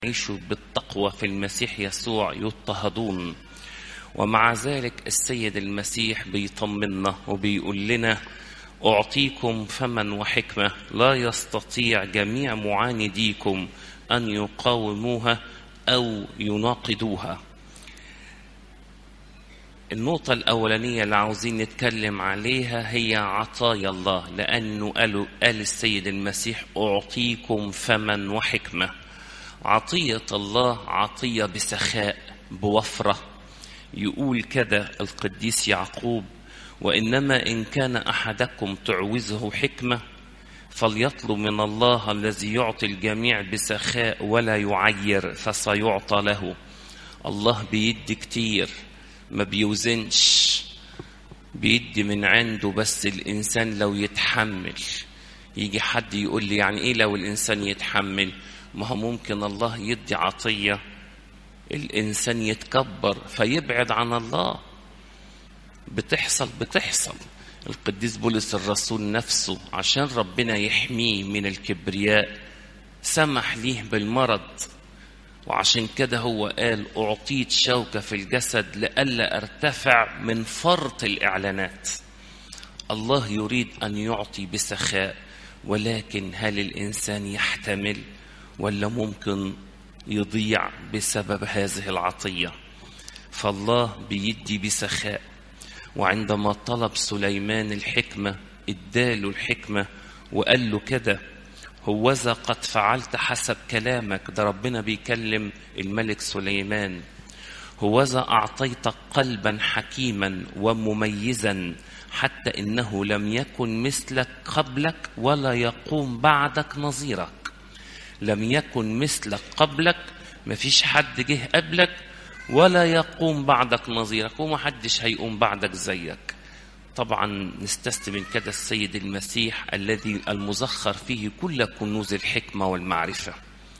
يعيشوا بالتقوى في المسيح يسوع يضطهدون ومع ذلك السيد المسيح بيطمنا وبيقول لنا أعطيكم فما وحكمة لا يستطيع جميع معانديكم أن يقاوموها أو يناقضوها النقطة الأولانية اللي عاوزين نتكلم عليها هي عطايا الله لأنه قالوا قال السيد المسيح أعطيكم فما وحكمة عطية الله عطية بسخاء بوفرة يقول كده القديس يعقوب وإنما إن كان أحدكم تعوزه حكمة فليطلب من الله الذي يعطي الجميع بسخاء ولا يعير فسيعطى له الله بيدي كتير ما بيوزنش بيدي من عنده بس الإنسان لو يتحمل يجي حد يقول لي يعني إيه لو الإنسان يتحمل ما هو ممكن الله يدي عطية الإنسان يتكبر فيبعد عن الله بتحصل بتحصل القديس بولس الرسول نفسه عشان ربنا يحميه من الكبرياء سمح ليه بالمرض وعشان كده هو قال أعطيت شوكة في الجسد لئلا أرتفع من فرط الإعلانات الله يريد أن يعطي بسخاء ولكن هل الإنسان يحتمل ولا ممكن يضيع بسبب هذه العطية فالله بيدي بسخاء وعندما طلب سليمان الحكمة اداله الحكمة وقال له كده هوذا قد فعلت حسب كلامك ده ربنا بيكلم الملك سليمان هوذا أعطيتك قلبا حكيما ومميزا حتى إنه لم يكن مثلك قبلك ولا يقوم بعدك نظيرك لم يكن مثلك قبلك مفيش حد جه قبلك ولا يقوم بعدك نظيرك ومحدش هيقوم بعدك زيك طبعا نستثني من كده السيد المسيح الذي المزخر فيه كل كنوز الحكمة والمعرفة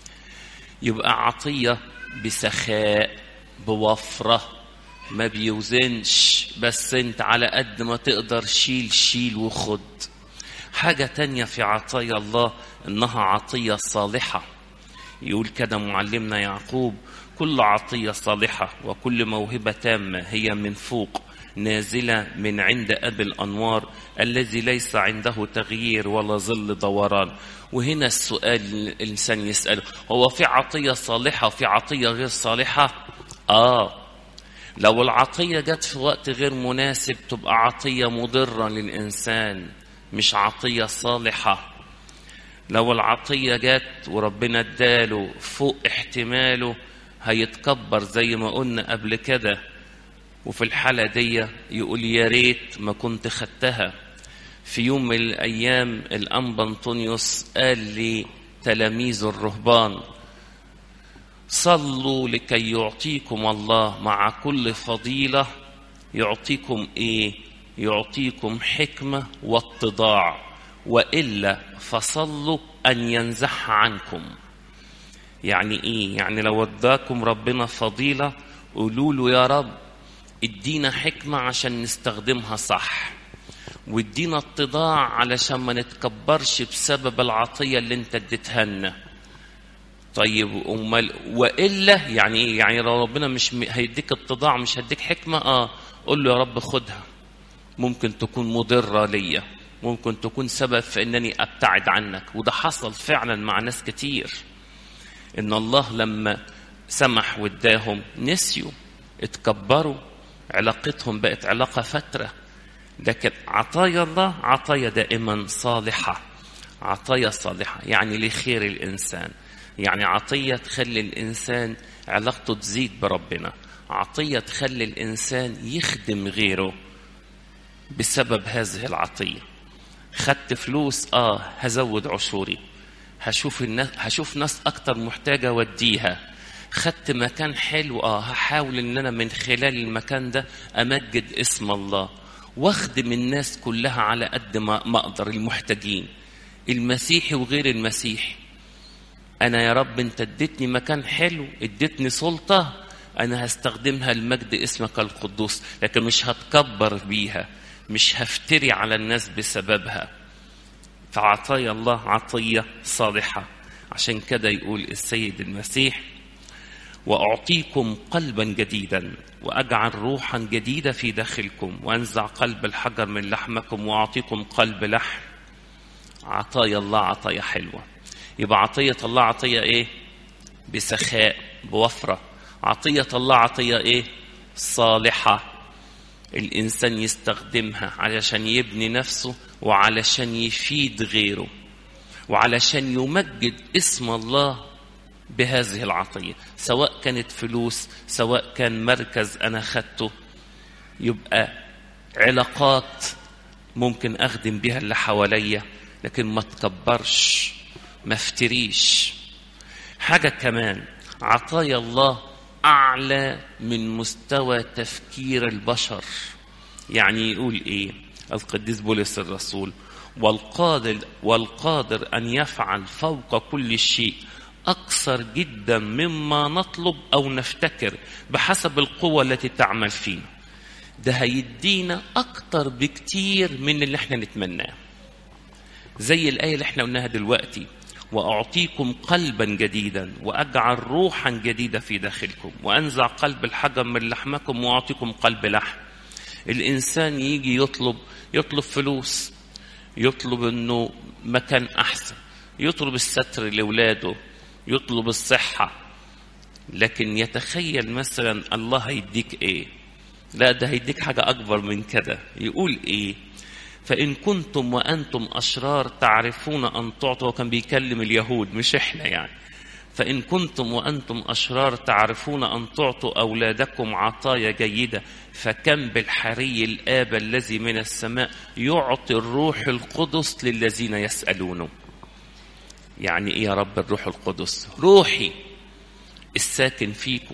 يبقى عطية بسخاء بوفرة ما بيوزنش بس انت على قد ما تقدر شيل شيل وخد حاجة تانية في عطايا الله انها عطية صالحة يقول كده معلمنا يعقوب كل عطية صالحة وكل موهبة تامة هي من فوق نازلة من عند أبي الأنوار الذي ليس عنده تغيير ولا ظل دوران وهنا السؤال الإنسان يسأله هو في عطية صالحة وفي عطية غير صالحة آه لو العطية جت في وقت غير مناسب تبقى عطية مضرة للإنسان مش عطية صالحة لو العطية جت وربنا اداله فوق احتماله هيتكبر زي ما قلنا قبل كده وفي الحالة دي يقول يا ريت ما كنت خدتها في يوم من الأيام الأنبا أنطونيوس قال لتلاميذ الرهبان صلوا لكي يعطيكم الله مع كل فضيلة يعطيكم إيه؟ يعطيكم حكمة واتضاع وإلا فصلوا أن ينزح عنكم يعني إيه؟ يعني لو اداكم ربنا فضيلة قولوا له يا رب ادينا حكمة عشان نستخدمها صح وادينا اتضاع علشان ما نتكبرش بسبب العطية اللي انت اديتها لنا طيب امال والا يعني ايه يعني لو ربنا مش هيديك اتضاع مش هيديك حكمه اه قول له يا رب خدها ممكن تكون مضره ليا ممكن تكون سبب في انني ابتعد عنك وده حصل فعلا مع ناس كتير ان الله لما سمح واداهم نسيوا اتكبروا علاقتهم بقت علاقة فترة لكن عطايا الله عطايا دائما صالحة عطايا صالحة يعني لخير الإنسان يعني عطية تخلي الإنسان علاقته تزيد بربنا عطية تخلي الإنسان يخدم غيره بسبب هذه العطية خدت فلوس آه هزود عشوري هشوف الناس هشوف ناس أكتر محتاجة وديها خدت مكان حلو اه هحاول ان انا من خلال المكان ده امجد اسم الله واخدم الناس كلها على قد ما ما اقدر المحتاجين المسيحي وغير المسيحي انا يا رب انت اديتني مكان حلو اديتني سلطه انا هستخدمها لمجد اسمك القدوس لكن مش هتكبر بيها مش هفتري على الناس بسببها فعطايا الله عطيه صالحه عشان كده يقول السيد المسيح وأعطيكم قلبا جديدا وأجعل روحا جديدة في داخلكم وأنزع قلب الحجر من لحمكم وأعطيكم قلب لحم عطايا الله عطايا حلوة يبقى عطية الله عطية إيه بسخاء بوفرة عطية الله عطية إيه صالحة الإنسان يستخدمها علشان يبني نفسه وعلشان يفيد غيره وعلشان يمجد اسم الله بهذه العطية سواء كانت فلوس سواء كان مركز أنا خدته يبقى علاقات ممكن أخدم بها اللي حواليا لكن ما تكبرش ما افتريش حاجة كمان عطايا الله أعلى من مستوى تفكير البشر يعني يقول إيه القديس بولس الرسول والقادر والقادر أن يفعل فوق كل شيء أكثر جدا مما نطلب أو نفتكر بحسب القوة التي تعمل فينا ده هيدينا أكتر بكتير من اللي احنا نتمناه زي الآية اللي احنا قلناها دلوقتي وأعطيكم قلبا جديدا وأجعل روحا جديدة في داخلكم وأنزع قلب الحجر من لحمكم وأعطيكم قلب لحم الإنسان يجي يطلب يطلب فلوس يطلب أنه مكان أحسن يطلب الستر لأولاده يطلب الصحة لكن يتخيل مثلا الله هيديك ايه لا ده هيديك حاجة أكبر من كده يقول ايه فإن كنتم وأنتم أشرار تعرفون أن تعطوا وكان بيكلم اليهود مش إحنا يعني فإن كنتم وأنتم أشرار تعرفون أن تعطوا أولادكم عطايا جيدة فكم بالحري الآب الذي من السماء يعطي الروح القدس للذين يسألونه يعني إيه يا رب الروح القدس روحي الساكن فيكم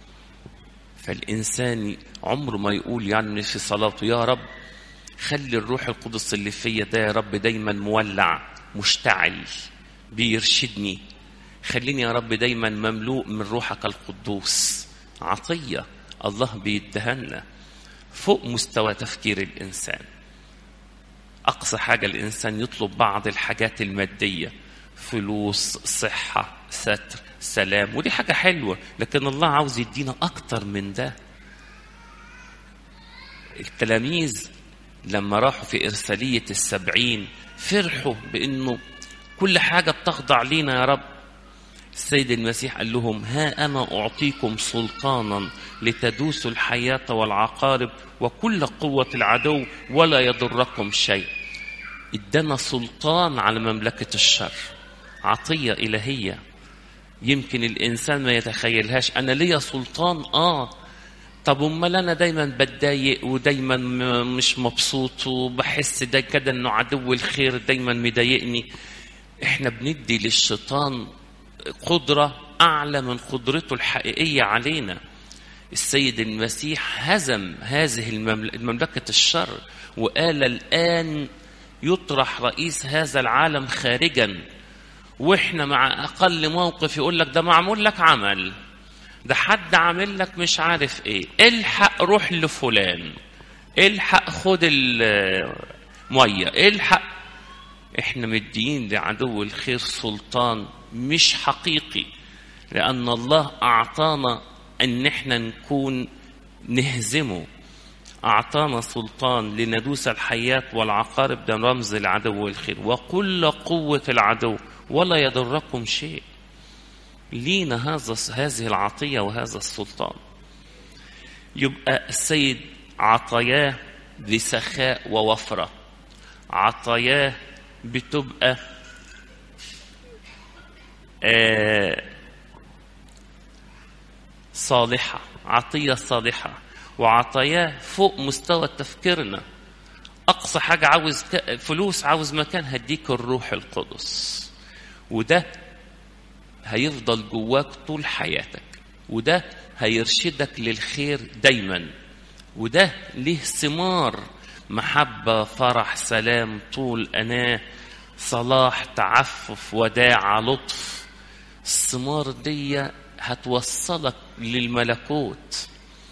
فالإنسان عمره ما يقول يعني في صلاته يا رب خلي الروح القدس اللي فيا ده يا رب دايما مولع مشتعل بيرشدني خليني يا رب دايما مملوء من روحك القدوس عطية الله بيدهنا فوق مستوى تفكير الإنسان أقصى حاجة الإنسان يطلب بعض الحاجات المادية فلوس صحة ستر سلام ودي حاجة حلوة لكن الله عاوز يدينا أكتر من ده التلاميذ لما راحوا في إرسالية السبعين فرحوا بأنه كل حاجة بتخضع لينا يا رب السيد المسيح قال لهم ها أنا أعطيكم سلطانا لتدوسوا الحياة والعقارب وكل قوة العدو ولا يضركم شيء ادانا سلطان على مملكة الشر عطية إلهية يمكن الإنسان ما يتخيلهاش أنا ليا سلطان آه طب امال انا دايما بتضايق ودايما مش مبسوط وبحس ده كده انه عدو الخير دايما مضايقني احنا بندي للشيطان قدره اعلى من قدرته الحقيقيه علينا السيد المسيح هزم هذه المملكه الشر وقال الان يطرح رئيس هذا العالم خارجا واحنا مع اقل موقف يقول لك ده معمول لك عمل ده حد عامل لك مش عارف ايه الحق روح لفلان الحق خد الميه الحق احنا مدين لعدو الخير سلطان مش حقيقي لان الله اعطانا ان احنا نكون نهزمه اعطانا سلطان لندوس الحياه والعقارب ده رمز العدو الخير وكل قوه العدو ولا يضركم شيء لينا هذا هذه العطية وهذا السلطان يبقى السيد عطاياه بسخاء ووفرة عطاياه بتبقى آه صالحة عطية صالحة وعطاياه فوق مستوى تفكيرنا أقصى حاجة عاوز فلوس عاوز مكان هديك الروح القدس وده هيفضل جواك طول حياتك وده هيرشدك للخير دايما وده ليه ثمار محبة فرح سلام طول أناة صلاح تعفف وداع لطف الثمار دي هتوصلك للملكوت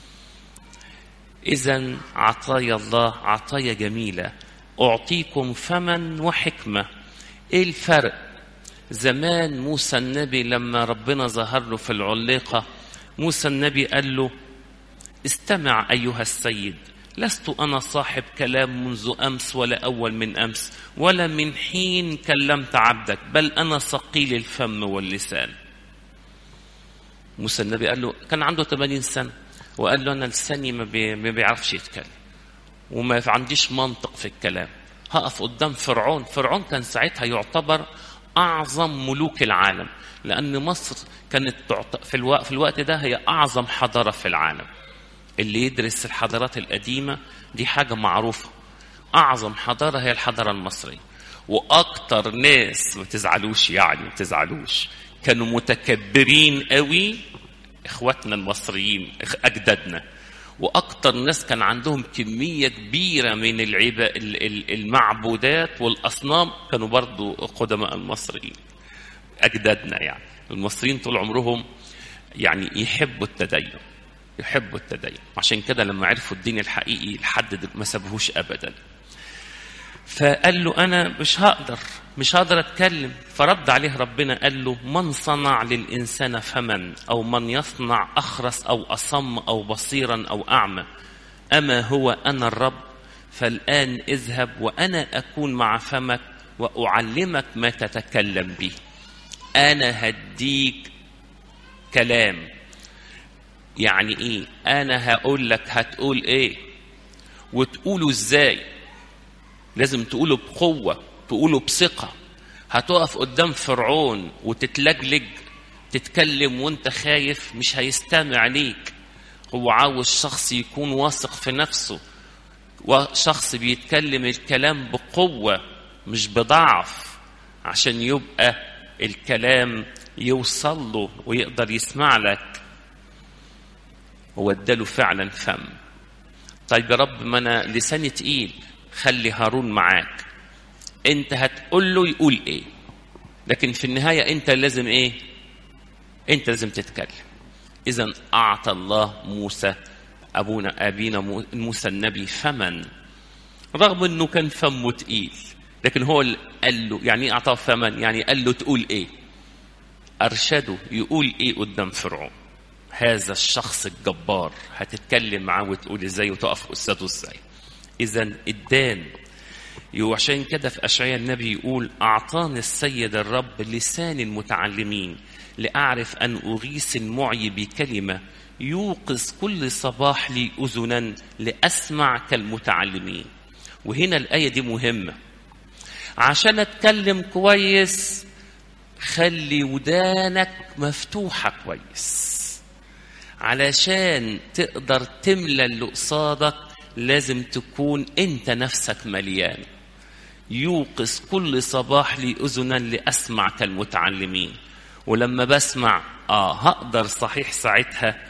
إذا عطايا الله عطايا جميلة أعطيكم فما وحكمة إيه الفرق زمان موسى النبي لما ربنا ظهر له في العليقة موسى النبي قال له استمع أيها السيد لست أنا صاحب كلام منذ أمس ولا أول من أمس ولا من حين كلمت عبدك بل أنا ثقيل الفم واللسان موسى النبي قال له كان عنده 80 سنة وقال له أنا لساني ما, بي ما بيعرفش يتكلم وما عنديش منطق في الكلام هقف قدام فرعون فرعون كان ساعتها يعتبر أعظم ملوك العالم لأن مصر كانت في الوقت, في الوقت ده هي أعظم حضارة في العالم اللي يدرس الحضارات القديمة دي حاجة معروفة أعظم حضارة هي الحضارة المصرية وأكتر ناس ما تزعلوش يعني ما تزعلوش كانوا متكبرين قوي إخواتنا المصريين أجدادنا وأكتر ناس كان عندهم كمية كبيرة من العبا المعبودات والأصنام كانوا برضو قدماء المصريين أجدادنا يعني المصريين طول عمرهم يعني يحبوا التدين يحبوا التدين عشان كده لما عرفوا الدين الحقيقي لحد ما سابوهوش ابدا فقال له انا مش هقدر مش هقدر اتكلم فرد عليه ربنا قال له من صنع للانسان فمن او من يصنع اخرس او اصم او بصيرا او اعمى اما هو انا الرب فالان اذهب وانا اكون مع فمك واعلمك ما تتكلم به انا هديك كلام يعني ايه انا هقول لك هتقول ايه وتقوله ازاي لازم تقوله بقوه تقوله بثقه هتقف قدام فرعون وتتلجلج تتكلم وانت خايف مش هيستمع ليك هو عاوز شخص يكون واثق في نفسه وشخص بيتكلم الكلام بقوه مش بضعف عشان يبقى الكلام يوصل له ويقدر يسمع لك هو اداله فعلا فم طيب يا رب ما انا لساني تقيل خلي هارون معاك انت هتقول له يقول ايه لكن في النهايه انت لازم ايه انت لازم تتكلم اذا اعطى الله موسى ابونا ابينا موسى النبي فمن رغم انه كان فمه تقيل لكن هو اللي قال له يعني اعطاه فمن يعني قال له تقول ايه ارشده يقول ايه قدام فرعون هذا الشخص الجبار هتتكلم معاه وتقول ازاي وتقف قصته ازاي اذا ادان وعشان كده في اشعياء النبي يقول اعطاني السيد الرب لسان المتعلمين لاعرف ان اغيث المعي بكلمه يوقظ كل صباح لي اذنا لاسمع كالمتعلمين وهنا الايه دي مهمه عشان اتكلم كويس خلي ودانك مفتوحه كويس علشان تقدر تملى اللي قصادك لازم تكون انت نفسك مليان يوقظ كل صباح لي اذنا لاسمع كالمتعلمين ولما بسمع اه هقدر صحيح ساعتها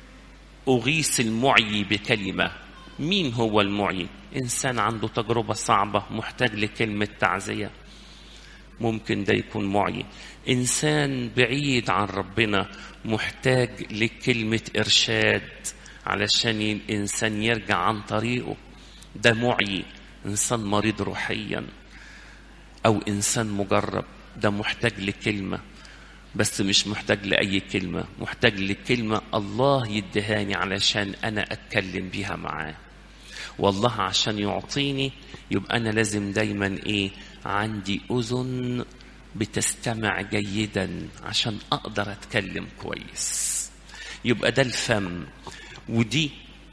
اغيث المعي بكلمه مين هو المعي انسان عنده تجربه صعبه محتاج لكلمه تعزيه ممكن ده يكون معي انسان بعيد عن ربنا محتاج لكلمه ارشاد علشان الانسان يرجع عن طريقه ده معي انسان مريض روحيا او انسان مجرب ده محتاج لكلمه بس مش محتاج لاي كلمه محتاج لكلمه الله يدهاني علشان انا اتكلم بيها معاه والله عشان يعطيني يبقى انا لازم دايما ايه عندي اذن بتستمع جيدا عشان اقدر اتكلم كويس يبقى ده الفم ودي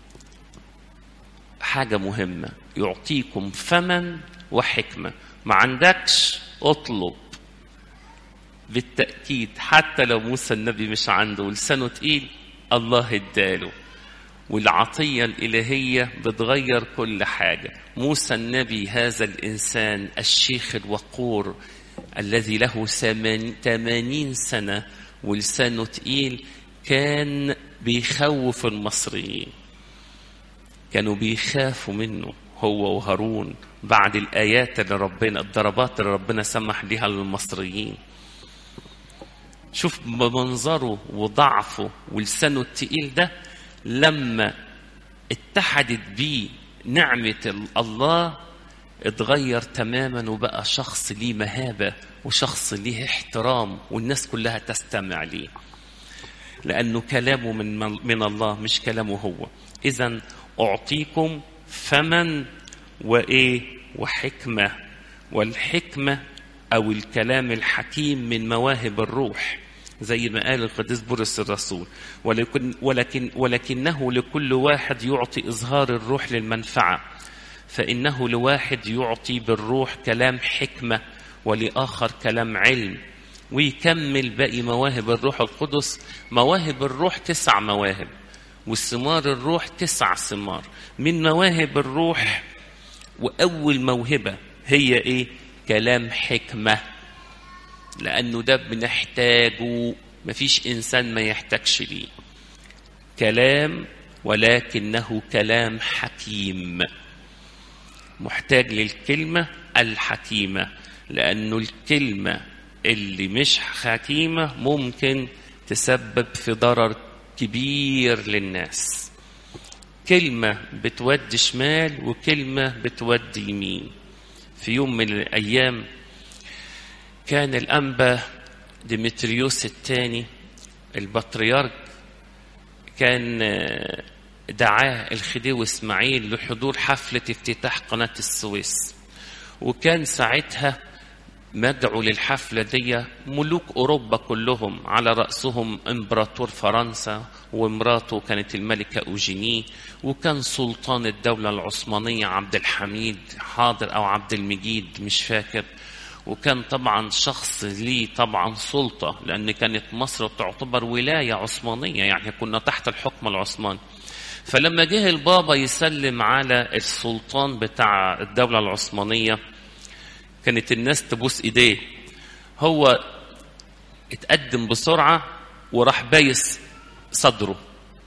حاجة مهمة يعطيكم فما وحكمة ما عندكش اطلب بالتأكيد حتى لو موسى النبي مش عنده ولسانه تقيل الله اداله والعطية الإلهية بتغير كل حاجة موسى النبي هذا الإنسان الشيخ الوقور الذي له ثمانين سنة ولسانه تقيل كان بيخوف المصريين كانوا بيخافوا منه هو وهارون بعد الآيات اللي ربنا الضربات اللي ربنا سمح بها للمصريين شوف بمنظره وضعفه ولسانه التقيل ده لما اتحدت بيه نعمة الله اتغير تماما وبقى شخص ليه مهابة وشخص ليه احترام والناس كلها تستمع ليه لأنه كلامه من, من الله مش كلامه هو إذا أعطيكم فمن وإيه وحكمة والحكمة أو الكلام الحكيم من مواهب الروح زي ما قال القديس بولس الرسول ولكن, ولكن ولكنه لكل واحد يعطي إظهار الروح للمنفعة فإنه لواحد يعطي بالروح كلام حكمة ولآخر كلام علم ويكمل باقي مواهب الروح القدس مواهب الروح تسع مواهب والثمار الروح تسع ثمار من مواهب الروح وأول موهبة هي إيه كلام حكمة لأنه ده بنحتاجه مفيش إنسان ما يحتاجش ليه كلام ولكنه كلام حكيم محتاج للكلمة الحكيمة لأنه الكلمة اللي مش حكيمة ممكن تسبب في ضرر كبير للناس كلمة بتودي شمال وكلمة بتودي يمين في يوم من الأيام كان الأنبا ديمتريوس الثاني البطريرك كان دعاه الخديوي اسماعيل لحضور حفلة افتتاح قناة السويس وكان ساعتها مدعو للحفلة دي ملوك أوروبا كلهم على رأسهم إمبراطور فرنسا ومراته كانت الملكة أوجيني وكان سلطان الدولة العثمانية عبد الحميد حاضر أو عبد المجيد مش فاكر وكان طبعا شخص ليه طبعا سلطة لأن كانت مصر تعتبر ولاية عثمانية يعني كنا تحت الحكم العثماني فلما جه البابا يسلم على السلطان بتاع الدولة العثمانية كانت الناس تبوس ايديه هو اتقدم بسرعة وراح بايس صدره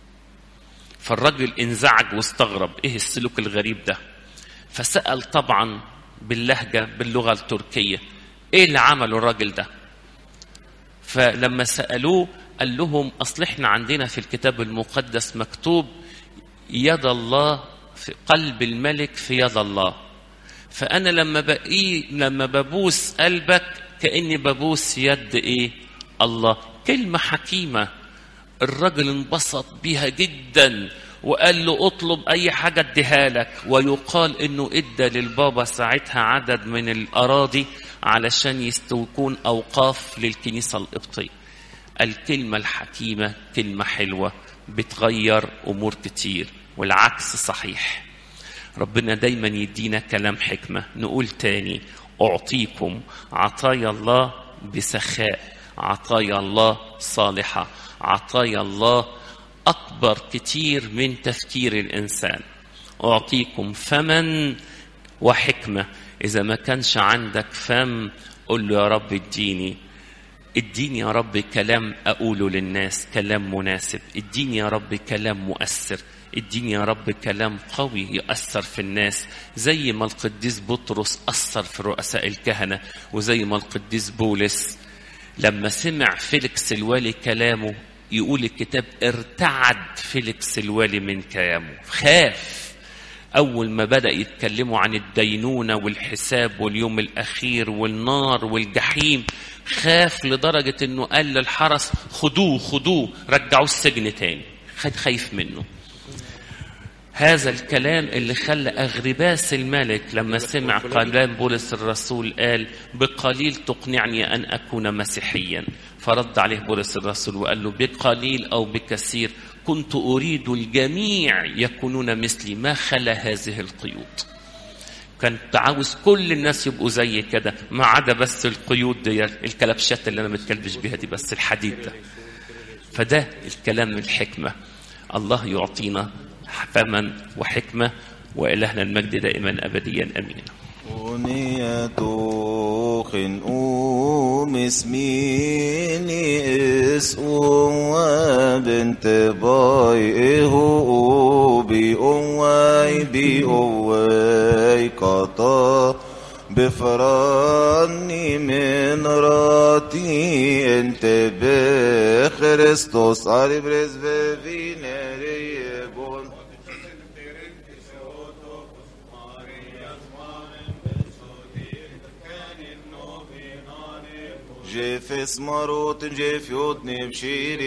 فالراجل انزعج واستغرب ايه السلوك الغريب ده فسأل طبعا باللهجة باللغة التركية ايه اللي عمله الراجل ده فلما سألوه قال لهم اصل احنا عندنا في الكتاب المقدس مكتوب يد الله في قلب الملك في يد الله فأنا لما بقي لما ببوس قلبك كأني ببوس يد إيه؟ الله كلمة حكيمة الرجل انبسط بيها جدا وقال له اطلب أي حاجة اديها لك ويقال إنه إدى للبابا ساعتها عدد من الأراضي علشان يستوكون أوقاف للكنيسة القبطية الكلمة الحكيمة كلمة حلوة بتغير أمور كتير والعكس صحيح ربنا دايما يدينا كلام حكمة نقول تاني أعطيكم عطايا الله بسخاء عطايا الله صالحة عطايا الله أكبر كتير من تفكير الإنسان أعطيكم فما وحكمة إذا ما كانش عندك فم قل له يا رب اديني اديني يا رب كلام أقوله للناس كلام مناسب اديني يا رب كلام مؤثر اديني يا رب كلام قوي يأثر في الناس زي ما القديس بطرس أثر في رؤساء الكهنة وزي ما القديس بولس لما سمع فيليكس الوالي كلامه يقول الكتاب ارتعد فيليكس الوالي من كلامه خاف أول ما بدأ يتكلموا عن الدينونة والحساب واليوم الأخير والنار والجحيم خاف لدرجة أنه قال للحرس خدوه خدوه رجعوه السجن تاني خد خايف منه هذا الكلام اللي خلى أغرباس الملك لما سمع كلام بولس الرسول قال بقليل تقنعني أن أكون مسيحيا فرد عليه بولس الرسول وقال له بقليل أو بكثير كنت أريد الجميع يكونون مثلي ما خلا هذه القيود كنت عاوز كل الناس يبقوا زي كده ما عدا بس القيود دي الكلبشات اللي انا متكلبش بيها دي بس الحديد ده فده الكلام الحكمه الله يعطينا فما وحكمة وإلهنا المجد دائما أبديا أمين أغنية خنقوم اسميني اسقوم وبنت باي هو بي أواي بي أواي قطا بفراني من راتي انت بخريستوس علي برز بفينري بون جيف اسمروت جيف يوتني بشيري